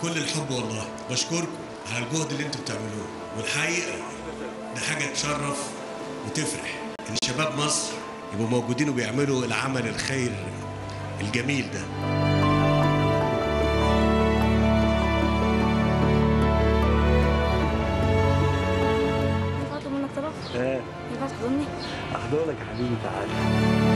بكل الحب والله بشكركم على الجهد اللي انتوا بتعملوه والحقيقه ده حاجه تشرف وتفرح ان شباب مصر يبقوا موجودين وبيعملوا العمل الخير الجميل ده ينفع اطلب منك طلب؟ ايه ينفع تحضني؟ احضرك يا حبيبي تعالى